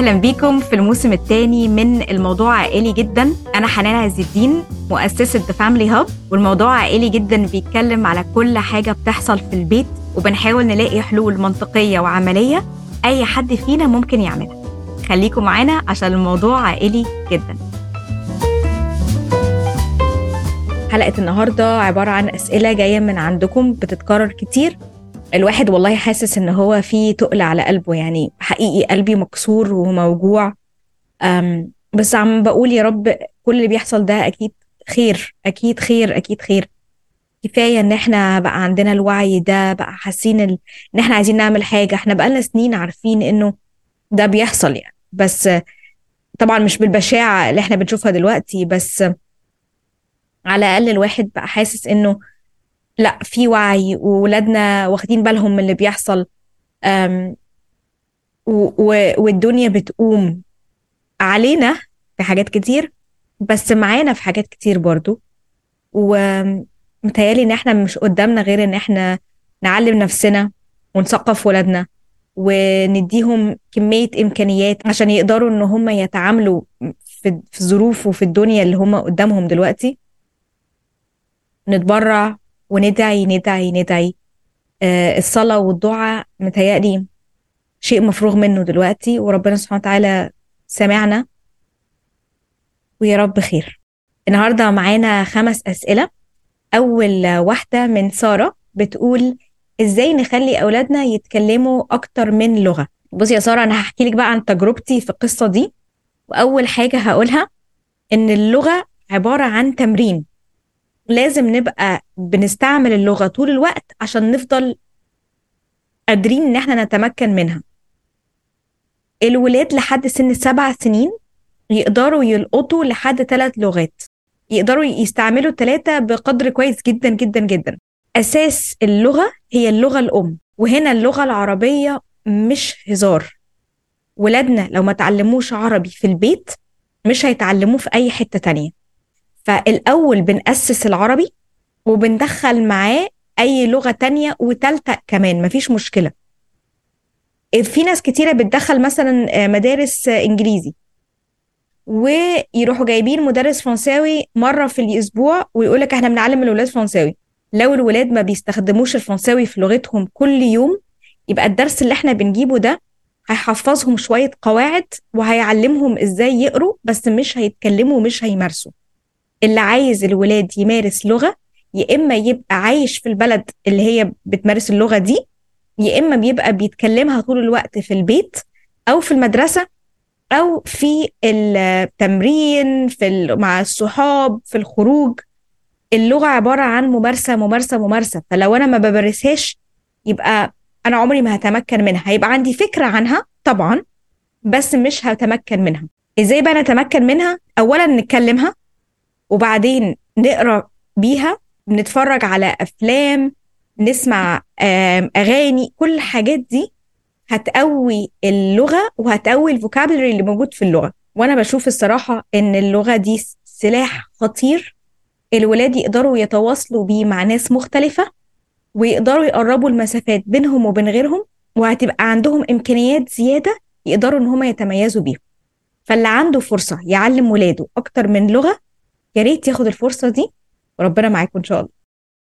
اهلا بيكم في الموسم الثاني من الموضوع عائلي جدا انا حنان عز الدين مؤسسه ذا فاميلي هاب والموضوع عائلي جدا بيتكلم على كل حاجه بتحصل في البيت وبنحاول نلاقي حلول منطقيه وعمليه اي حد فينا ممكن يعملها خليكم معانا عشان الموضوع عائلي جدا حلقه النهارده عباره عن اسئله جايه من عندكم بتتكرر كتير الواحد والله حاسس ان هو في تقل على قلبه يعني حقيقي قلبي مكسور وموجوع أم بس عم بقول يا رب كل اللي بيحصل ده اكيد خير اكيد خير اكيد خير كفايه ان احنا بقى عندنا الوعي ده بقى حاسين ان احنا عايزين نعمل حاجه احنا بقالنا سنين عارفين انه ده بيحصل يعني بس طبعا مش بالبشاعه اللي احنا بنشوفها دلوقتي بس على الاقل الواحد بقى حاسس انه لا في وعي وولادنا واخدين بالهم من اللي بيحصل والدنيا بتقوم علينا في حاجات كتير بس معانا في حاجات كتير برضو ومتهيالي ان احنا مش قدامنا غير ان احنا نعلم نفسنا ونثقف ولادنا ونديهم كمية إمكانيات عشان يقدروا إن هم يتعاملوا في الظروف وفي الدنيا اللي هم قدامهم دلوقتي نتبرع وندعي ندعي ندعي آه الصلاة والدعاء متهيألي شيء مفروغ منه دلوقتي وربنا سبحانه وتعالى سمعنا ويا رب خير النهاردة معانا خمس أسئلة أول واحدة من سارة بتقول إزاي نخلي أولادنا يتكلموا أكتر من لغة بصي يا سارة أنا هحكي لك بقى عن تجربتي في القصة دي وأول حاجة هقولها إن اللغة عبارة عن تمرين لازم نبقى بنستعمل اللغة طول الوقت عشان نفضل قادرين إن احنا نتمكن منها الولاد لحد سن سبع سنين يقدروا يلقطوا لحد ثلاث لغات يقدروا يستعملوا ثلاثة بقدر كويس جدا جدا جدا أساس اللغة هي اللغة الأم وهنا اللغة العربية مش هزار ولادنا لو ما تعلموش عربي في البيت مش هيتعلموه في أي حتة تانية فالأول بنأسس العربي وبندخل معاه أي لغة تانية وتالتة كمان مفيش مشكلة في ناس كتيرة بتدخل مثلا مدارس إنجليزي ويروحوا جايبين مدرس فرنساوي مرة في الأسبوع ويقولك احنا بنعلم الولاد فرنساوي لو الولاد ما بيستخدموش الفرنساوي في لغتهم كل يوم يبقى الدرس اللي احنا بنجيبه ده هيحفظهم شوية قواعد وهيعلمهم ازاي يقروا بس مش هيتكلموا ومش هيمارسوا اللي عايز الولاد يمارس لغة يا إما يبقى عايش في البلد اللي هي بتمارس اللغة دي يا إما بيبقى بيتكلمها طول الوقت في البيت أو في المدرسة أو في التمرين في مع الصحاب في الخروج اللغة عبارة عن ممارسة ممارسة ممارسة فلو أنا ما بمارسهاش يبقى أنا عمري ما هتمكن منها هيبقى عندي فكرة عنها طبعا بس مش هتمكن منها إزاي بقى نتمكن منها أولا نتكلمها وبعدين نقرا بيها نتفرج على افلام نسمع اغاني كل الحاجات دي هتقوي اللغه وهتقوي الفوكابلري اللي موجود في اللغه وانا بشوف الصراحه ان اللغه دي سلاح خطير الولاد يقدروا يتواصلوا بيه مع ناس مختلفه ويقدروا يقربوا المسافات بينهم وبين غيرهم وهتبقى عندهم امكانيات زياده يقدروا ان هم يتميزوا بيها فاللي عنده فرصه يعلم ولاده اكتر من لغه يا ريت ياخد الفرصة دي وربنا معاكم إن شاء الله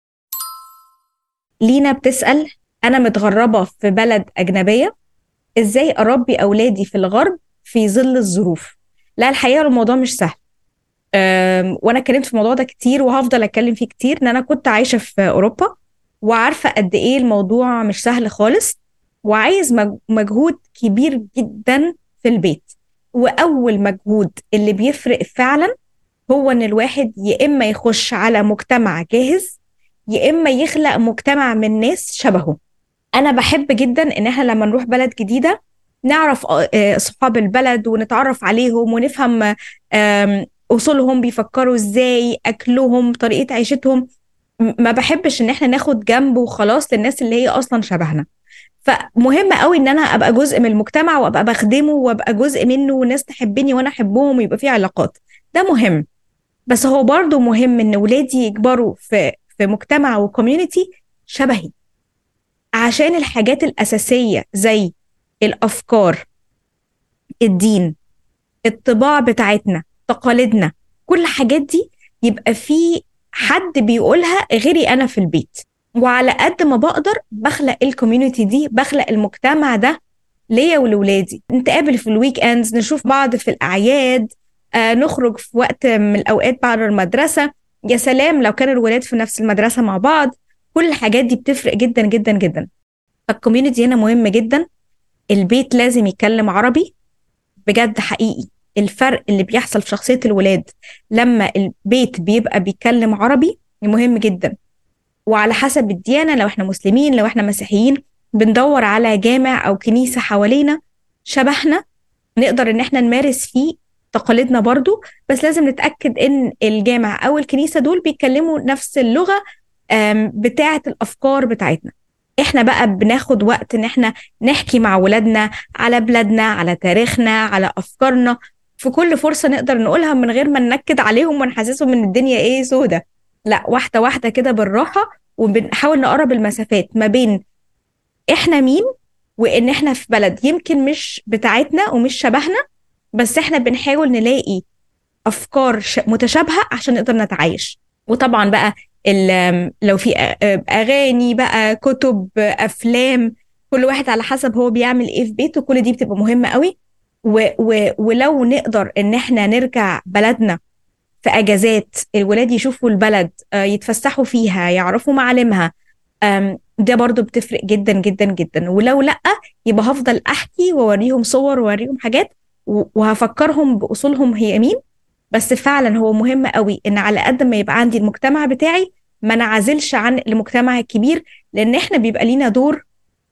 لينا بتسأل أنا متغربة في بلد أجنبية إزاي أربي أولادي في الغرب في ظل الظروف لا الحقيقة الموضوع مش سهل وأنا اتكلمت في الموضوع ده كتير وهفضل أتكلم فيه كتير إن أنا كنت عايشة في أوروبا وعارفة قد إيه الموضوع مش سهل خالص وعايز مجهود كبير جدا في البيت وأول مجهود اللي بيفرق فعلا هو ان الواحد يا اما يخش على مجتمع جاهز يا اما يخلق مجتمع من ناس شبهه انا بحب جدا ان احنا لما نروح بلد جديده نعرف اصحاب البلد ونتعرف عليهم ونفهم اصولهم بيفكروا ازاي اكلهم طريقه عيشتهم ما بحبش ان احنا ناخد جنب وخلاص للناس اللي هي اصلا شبهنا فمهم قوي ان انا ابقى جزء من المجتمع وابقى بخدمه وابقى جزء منه والناس تحبني وانا احبهم ويبقى في علاقات ده مهم بس هو برضو مهم ان ولادي يكبروا في في مجتمع وكوميونتي شبهي عشان الحاجات الاساسيه زي الافكار الدين الطباع بتاعتنا تقاليدنا كل الحاجات دي يبقى في حد بيقولها غيري انا في البيت وعلى قد ما بقدر بخلق الكوميونتي دي بخلق المجتمع ده ليا ولولادي نتقابل في الويك اندز نشوف بعض في الاعياد آه نخرج في وقت من الاوقات بعد المدرسه يا سلام لو كان الولاد في نفس المدرسه مع بعض كل الحاجات دي بتفرق جدا جدا جدا فالكوميونتي هنا مهم جدا البيت لازم يتكلم عربي بجد حقيقي الفرق اللي بيحصل في شخصيه الولاد لما البيت بيبقى بيتكلم عربي مهم جدا وعلى حسب الديانه لو احنا مسلمين لو احنا مسيحيين بندور على جامع او كنيسه حوالينا شبهنا نقدر ان احنا نمارس فيه تقاليدنا برضو بس لازم نتاكد ان الجامع او الكنيسه دول بيتكلموا نفس اللغه بتاعه الافكار بتاعتنا احنا بقى بناخد وقت ان احنا نحكي مع ولادنا على بلادنا على تاريخنا على افكارنا في كل فرصه نقدر نقولها من غير ما ننكد عليهم ونحسسهم ان الدنيا ايه سودة لا واحده واحده كده بالراحه وبنحاول نقرب المسافات ما بين احنا مين وان احنا في بلد يمكن مش بتاعتنا ومش شبهنا بس احنا بنحاول نلاقي افكار متشابهه عشان نقدر نتعايش وطبعا بقى لو في اغاني بقى كتب افلام كل واحد على حسب هو بيعمل ايه في بيته كل دي بتبقى مهمه قوي و و ولو نقدر ان احنا نرجع بلدنا في اجازات الولاد يشوفوا البلد يتفسحوا فيها يعرفوا معالمها ده برضو بتفرق جدا جدا جدا ولو لا يبقى هفضل احكي واوريهم صور واوريهم حاجات وهفكرهم باصولهم هي مين بس فعلا هو مهم قوي ان على قد ما يبقى عندي المجتمع بتاعي ما نعزلش عن المجتمع الكبير لان احنا بيبقى لينا دور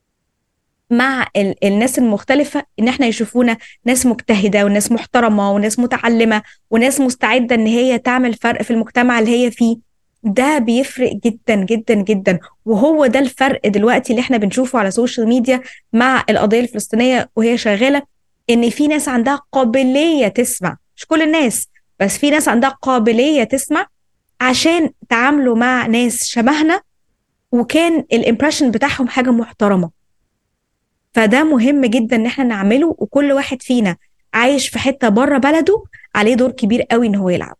مع ال الناس المختلفة إن إحنا يشوفونا ناس مجتهدة وناس محترمة وناس متعلمة وناس مستعدة إن هي تعمل فرق في المجتمع اللي هي فيه ده بيفرق جدا جدا جدا وهو ده الفرق دلوقتي اللي احنا بنشوفه على السوشيال ميديا مع القضية الفلسطينية وهي شغالة إن في ناس عندها قابلية تسمع مش كل الناس بس في ناس عندها قابلية تسمع عشان تعاملوا مع ناس شبهنا وكان الامبريشن بتاعهم حاجة محترمة فده مهم جدا ان احنا نعمله وكل واحد فينا عايش في حته بره بلده عليه دور كبير قوي ان هو يلعب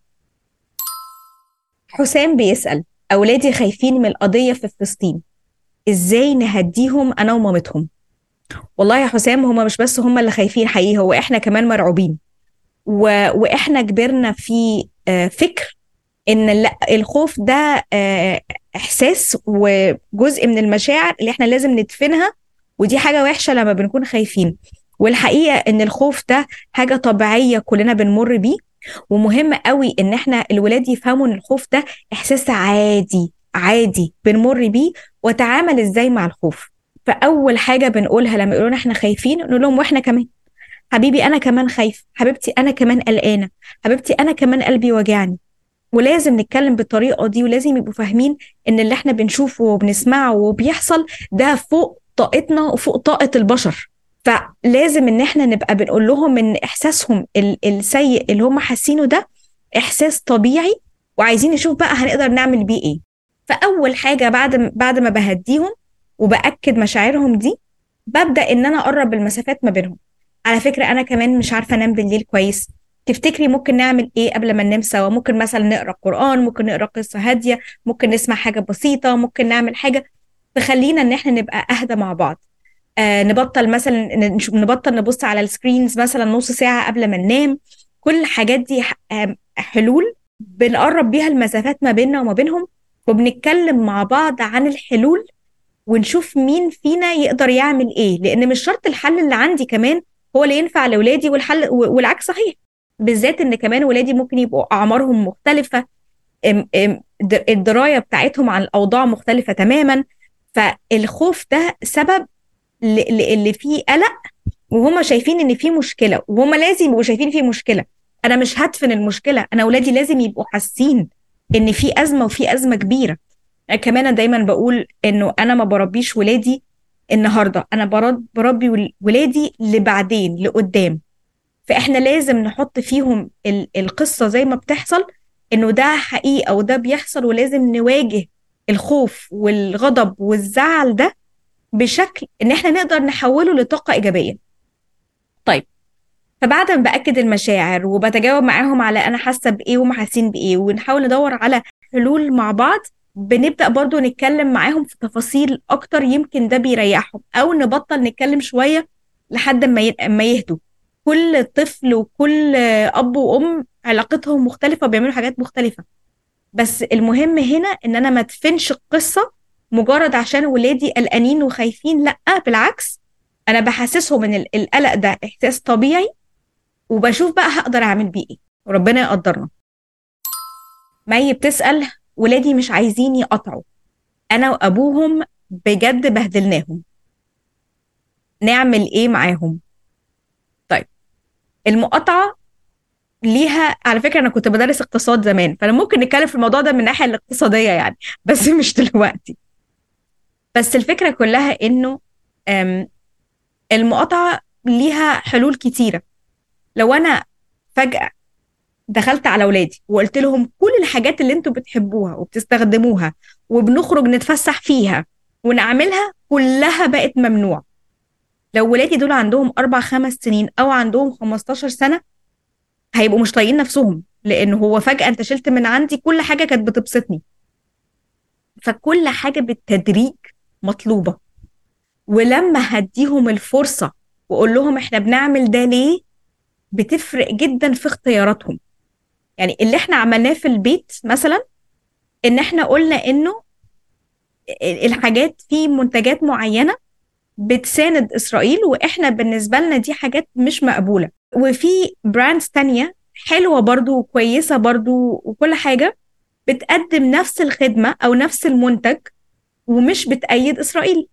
حسام بيسال اولادي خايفين من القضيه في فلسطين ازاي نهديهم انا ومامتهم والله يا حسام هما مش بس هما اللي خايفين حقيقي هو احنا كمان مرعوبين و... واحنا كبرنا في فكر ان لا الخوف ده احساس وجزء من المشاعر اللي احنا لازم ندفنها ودي حاجه وحشه لما بنكون خايفين والحقيقه ان الخوف ده حاجه طبيعيه كلنا بنمر بيه ومهم قوي ان احنا الولاد يفهموا ان الخوف ده احساس عادي عادي بنمر بيه وتعامل ازاي مع الخوف فاول حاجه بنقولها لما يقولوا احنا خايفين نقول لهم واحنا كمان حبيبي انا كمان خايف حبيبتي انا كمان قلقانه حبيبتي انا كمان قلبي وجعني ولازم نتكلم بالطريقه دي ولازم يبقوا فاهمين ان اللي احنا بنشوفه وبنسمعه وبيحصل ده فوق طاقتنا وفوق طاقه البشر فلازم ان احنا نبقى بنقول لهم ان احساسهم السيء اللي هم حاسينه ده احساس طبيعي وعايزين نشوف بقى هنقدر نعمل بيه ايه فاول حاجه بعد بعد ما بهديهم وباكد مشاعرهم دي ببدا ان انا اقرب المسافات ما بينهم على فكره انا كمان مش عارفه انام بالليل كويس تفتكري ممكن نعمل ايه قبل ما ننام سوا ممكن مثلا نقرا قران ممكن نقرا قصه هاديه ممكن نسمع حاجه بسيطه ممكن نعمل حاجه تخلينا ان احنا نبقى اهدى مع بعض آه نبطل مثلا نبطل نبص على السكرينز مثلا نص ساعه قبل ما ننام كل الحاجات دي حلول بنقرب بيها المسافات ما بيننا وما بينهم وبنتكلم مع بعض عن الحلول ونشوف مين فينا يقدر يعمل ايه لان مش شرط الحل اللي عندي كمان هو اللي ينفع لاولادي والحل والعكس صحيح بالذات ان كمان ولادي ممكن يبقوا اعمارهم مختلفه الدرايه بتاعتهم عن الاوضاع مختلفه تماما فالخوف ده سبب اللي فيه قلق وهما شايفين ان في مشكله وهما لازم يبقوا شايفين في مشكله انا مش هدفن المشكله انا اولادي لازم يبقوا حاسين ان في ازمه وفي ازمه كبيره كمان أنا دايما بقول انه انا ما بربيش ولادي النهارده انا بربي ولادي لبعدين لقدام فاحنا لازم نحط فيهم القصه زي ما بتحصل انه ده حقيقه وده بيحصل ولازم نواجه الخوف والغضب والزعل ده بشكل ان احنا نقدر نحوله لطاقه ايجابيه طيب فبعد ما باكد المشاعر وبتجاوب معاهم على انا حاسه بايه وهم حاسين بايه ونحاول ندور على حلول مع بعض بنبدا برضو نتكلم معاهم في تفاصيل اكتر يمكن ده بيريحهم او نبطل نتكلم شويه لحد ما ي- ما يهدوا كل طفل وكل اب وام علاقتهم مختلفه وبيعملوا حاجات مختلفه بس المهم هنا ان انا ما ادفنش القصه مجرد عشان ولادي قلقانين وخايفين لا بالعكس انا بحسسهم ان ال- القلق ده احساس طبيعي وبشوف بقى هقدر اعمل بيه ايه وربنا يقدرنا مي بتسال ولادي مش عايزين يقطعوا انا وابوهم بجد بهدلناهم نعمل ايه معاهم طيب المقاطعه ليها على فكره انا كنت بدرس اقتصاد زمان فانا ممكن نتكلم في الموضوع ده من الناحيه الاقتصاديه يعني بس مش دلوقتي بس الفكره كلها انه أم، المقاطعه ليها حلول كتيره لو انا فجاه دخلت على اولادي وقلت لهم كل الحاجات اللي انتوا بتحبوها وبتستخدموها وبنخرج نتفسح فيها ونعملها كلها بقت ممنوع لو ولادي دول عندهم اربع خمس سنين او عندهم 15 سنه هيبقوا مش طايقين نفسهم لان هو فجاه انت شلت من عندي كل حاجه كانت بتبسطني فكل حاجه بالتدريج مطلوبه ولما هديهم الفرصه واقول لهم احنا بنعمل ده ليه بتفرق جدا في اختياراتهم يعني اللي احنا عملناه في البيت مثلا ان احنا قلنا انه الحاجات في منتجات معينه بتساند اسرائيل واحنا بالنسبه لنا دي حاجات مش مقبوله وفي براندز تانية حلوه برضو وكويسه برضو وكل حاجه بتقدم نفس الخدمه او نفس المنتج ومش بتأيد اسرائيل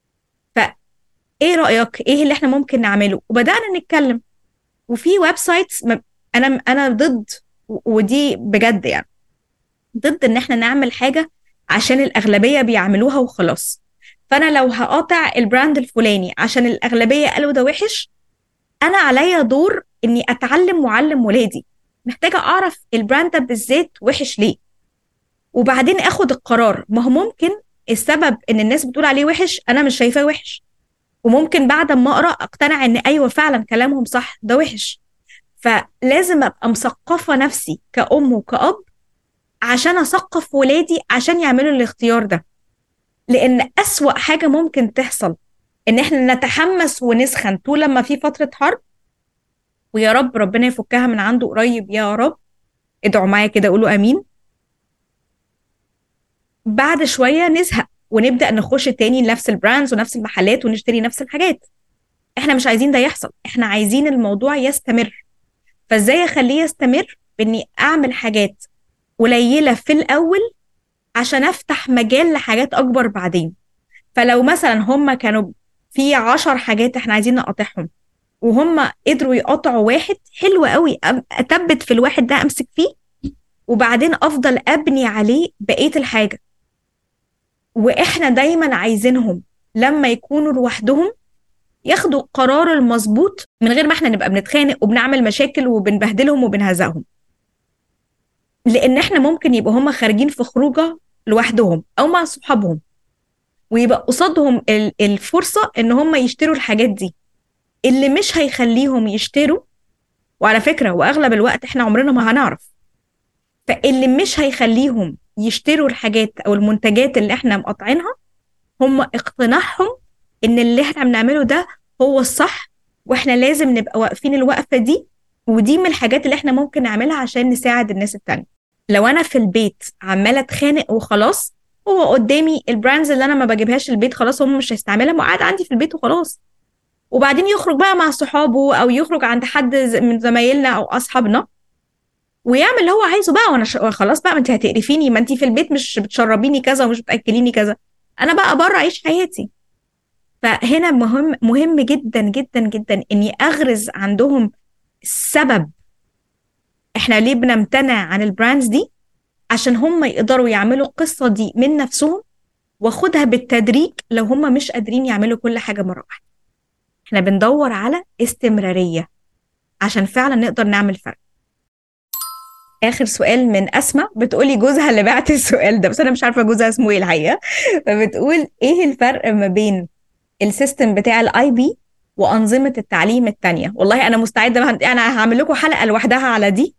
فايه رايك ايه اللي احنا ممكن نعمله وبدانا نتكلم وفي ويب سايتس م- انا انا ضد و- ودي بجد يعني ضد ان احنا نعمل حاجه عشان الاغلبيه بيعملوها وخلاص فانا لو هقاطع البراند الفلاني عشان الاغلبيه قالوا ده وحش انا عليا دور اني اتعلم واعلم ولادي محتاجه اعرف البراند ده بالذات وحش ليه وبعدين اخد القرار ما هو ممكن السبب ان الناس بتقول عليه وحش انا مش شايفاه وحش وممكن بعد ما اقرا اقتنع ان ايوه فعلا كلامهم صح ده وحش فلازم ابقى مثقفه نفسي كأم وكأب عشان اثقف ولادي عشان يعملوا الاختيار ده لان اسوأ حاجه ممكن تحصل ان احنا نتحمس ونسخن طول لما في فتره حرب ويا رب ربنا يفكها من عنده قريب يا رب ادعوا معايا كده قولوا امين بعد شويه نزهق ونبدا نخش تاني لنفس البراندز ونفس المحلات ونشتري نفس الحاجات احنا مش عايزين ده يحصل احنا عايزين الموضوع يستمر فازاي اخليه يستمر باني اعمل حاجات قليله في الاول عشان افتح مجال لحاجات اكبر بعدين فلو مثلا هم كانوا في عشر حاجات احنا عايزين نقاطعهم وهم قدروا يقاطعوا واحد حلو قوي أم- اثبت في الواحد ده امسك فيه وبعدين افضل ابني عليه بقيه الحاجه واحنا دايما عايزينهم لما يكونوا لوحدهم ياخدوا القرار المظبوط من غير ما احنا نبقى بنتخانق وبنعمل مشاكل وبنبهدلهم وبنهزقهم لان احنا ممكن يبقوا هم خارجين في خروجه لوحدهم او مع صحابهم ويبقى قصادهم ال- الفرصه ان هم يشتروا الحاجات دي اللي مش هيخليهم يشتروا وعلى فكره واغلب الوقت احنا عمرنا ما هنعرف فاللي مش هيخليهم يشتروا الحاجات او المنتجات اللي احنا مقاطعينها هم اقتناعهم ان اللي احنا بنعمله ده هو الصح واحنا لازم نبقى واقفين الوقفه دي ودي من الحاجات اللي احنا ممكن نعملها عشان نساعد الناس التانية لو انا في البيت عماله اتخانق وخلاص هو قدامي البراندز اللي انا ما بجيبهاش البيت خلاص هم مش هيستعملها ما قاعد عندي في البيت وخلاص وبعدين يخرج بقى مع صحابه او يخرج عند حد ز- من زمايلنا او اصحابنا ويعمل اللي هو عايزه بقى وانا ش... خلاص بقى ما انت هتقرفيني ما انت في البيت مش بتشربيني كذا ومش بتاكليني كذا انا بقى بره اعيش حياتي فهنا مهم مهم جدا جدا جدا اني اغرز عندهم السبب احنا ليه بنمتنع عن البراندز دي عشان هم يقدروا يعملوا القصة دي من نفسهم واخدها بالتدريج لو هم مش قادرين يعملوا كل حاجة مرة واحدة احنا بندور على استمرارية عشان فعلا نقدر نعمل فرق اخر سؤال من اسماء بتقولي جوزها اللي بعت السؤال ده بس انا مش عارفه جوزها اسمه ايه الحقيقه فبتقول ايه الفرق ما بين السيستم بتاع الاي بي وانظمه التعليم التانية والله انا مستعده انا هعمل لكم حلقه لوحدها على دي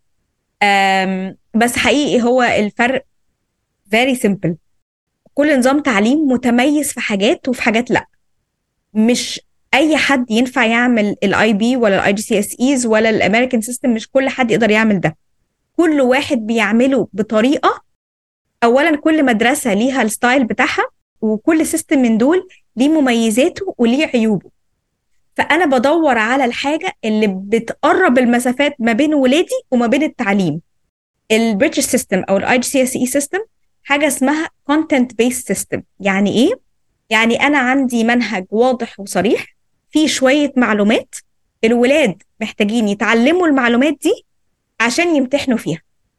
بس حقيقي هو الفرق very simple كل نظام تعليم متميز في حاجات وفي حاجات لا مش اي حد ينفع يعمل الاي بي ولا الاي جي سي اس ايز ولا الامريكان سيستم مش كل حد يقدر يعمل ده كل واحد بيعمله بطريقه اولا كل مدرسه ليها الستايل بتاعها وكل سيستم من دول ليه مميزاته وليه عيوبه فانا بدور على الحاجه اللي بتقرب المسافات ما بين ولادي وما بين التعليم البريتش سيستم او الاي جي سي اس اي سيستم حاجه اسمها كونتنت بيست سيستم يعني ايه يعني انا عندي منهج واضح وصريح فيه شويه معلومات الولاد محتاجين يتعلموا المعلومات دي عشان يمتحنوا فيها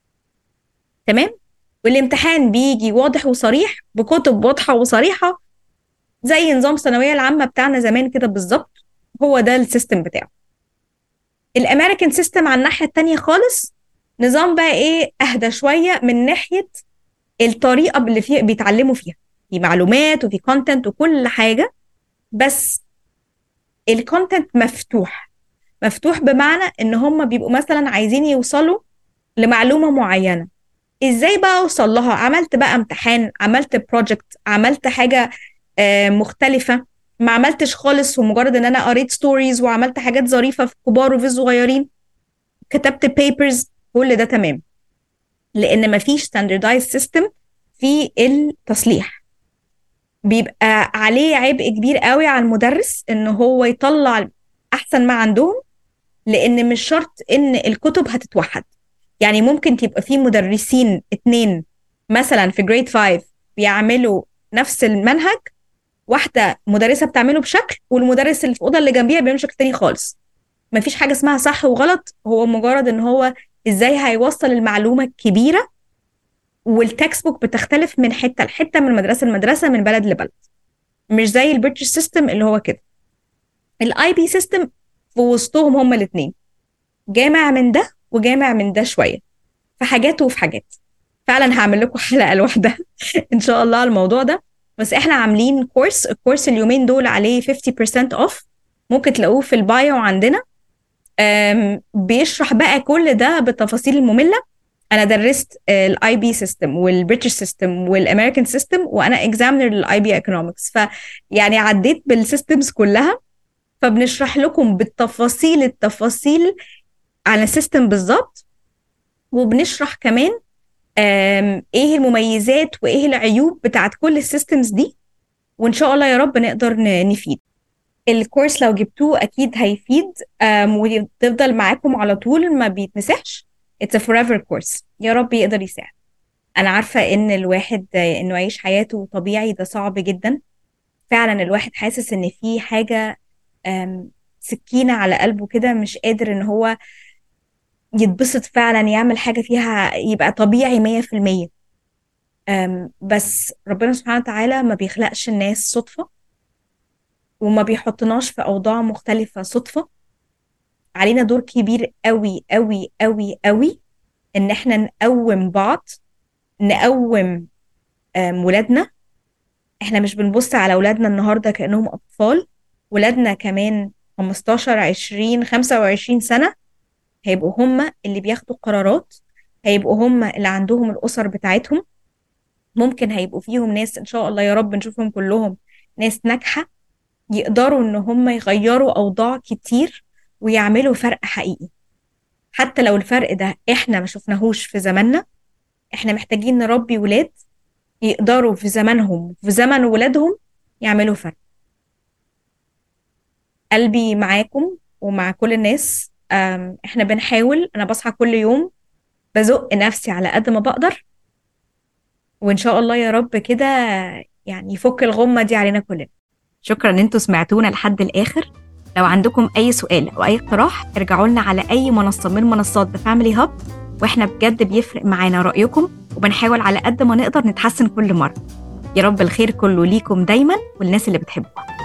تمام والامتحان بيجي واضح وصريح بكتب واضحه وصريحه زي نظام الثانويه العامه بتاعنا زمان كده بالظبط هو ده السيستم بتاعه الامريكان سيستم على الناحيه التانية خالص نظام بقى ايه اهدى شويه من ناحيه الطريقه اللي فيه بيتعلموا فيها في معلومات وفي كونتنت وكل حاجه بس الكونتنت مفتوح مفتوح بمعنى ان هم بيبقوا مثلا عايزين يوصلوا لمعلومه معينه ازاي بقى اوصل لها عملت بقى امتحان عملت بروجكت عملت حاجه مختلفه ما عملتش خالص ومجرد ان انا قريت ستوريز وعملت حاجات ظريفه في كبار وفي الصغيرين كتبت بيبرز كل ده تمام لان مفيش ستاندردايز سيستم في التصليح بيبقى عليه عبء كبير قوي على المدرس ان هو يطلع احسن ما عندهم لان مش شرط ان الكتب هتتوحد يعني ممكن تبقى في مدرسين اتنين مثلا في جريد 5 بيعملوا نفس المنهج واحده مدرسه بتعمله بشكل والمدرس اللي في الاوضه اللي جنبيها بيعمل شكل تاني خالص مفيش حاجه اسمها صح وغلط هو مجرد ان هو ازاي هيوصل المعلومه الكبيره والتكست بوك بتختلف من حته لحته من مدرسه لمدرسه من بلد لبلد مش زي البريتش سيستم اللي هو كده الاي بي سيستم في وسطهم هما الاثنين جامع من ده وجامع من ده شويه في حاجات وفي حاجات فعلا هعمل لكم حلقه لوحدها ان شاء الله على الموضوع ده بس احنا عاملين كورس الكورس اليومين دول عليه 50% اوف ممكن تلاقوه في البايو عندنا بيشرح بقى كل ده بالتفاصيل الممله انا درست الاي بي سيستم والبريتش سيستم والامريكان سيستم وانا اكزامنر للاي بي ايكونومكس فيعني عديت بالسيستمز كلها فبنشرح لكم بالتفاصيل التفاصيل على السيستم بالظبط وبنشرح كمان ايه المميزات وايه العيوب بتاعت كل السيستمز دي وان شاء الله يا رب نقدر نفيد الكورس لو جبتوه اكيد هيفيد وتفضل معاكم على طول ما بيتمسحش it's a forever course يا رب يقدر يساعد انا عارفه ان الواحد انه يعيش حياته طبيعي ده صعب جدا فعلا الواحد حاسس ان في حاجه سكينه على قلبه كده مش قادر ان هو يتبسط فعلا يعمل حاجه فيها يبقى طبيعي مية في المية بس ربنا سبحانه وتعالى ما بيخلقش الناس صدفه وما بيحطناش في اوضاع مختلفه صدفه علينا دور كبير قوي قوي قوي قوي ان احنا نقوم بعض نقوم ولادنا احنا مش بنبص على ولادنا النهارده كانهم اطفال ولادنا كمان 15 20 25 سنه هيبقوا هم اللي بياخدوا قرارات هيبقوا هم اللي عندهم الاسر بتاعتهم ممكن هيبقوا فيهم ناس ان شاء الله يا رب نشوفهم كلهم ناس ناجحه يقدروا ان هم يغيروا اوضاع كتير ويعملوا فرق حقيقي حتى لو الفرق ده احنا ما شفناهوش في زماننا احنا محتاجين نربي ولاد يقدروا في زمانهم في زمن ولادهم يعملوا فرق قلبي معاكم ومع كل الناس احنا بنحاول انا بصحى كل يوم بزق نفسي على قد ما بقدر وان شاء الله يا رب كده يعني يفك الغمه دي علينا كلنا شكرا ان انتوا سمعتونا لحد الاخر لو عندكم اي سؤال او اي اقتراح ارجعوا لنا على اي منصه من منصات ذا فاميلي هاب واحنا بجد بيفرق معانا رايكم وبنحاول على قد ما نقدر نتحسن كل مره يا رب الخير كله ليكم دايما والناس اللي بتحبوها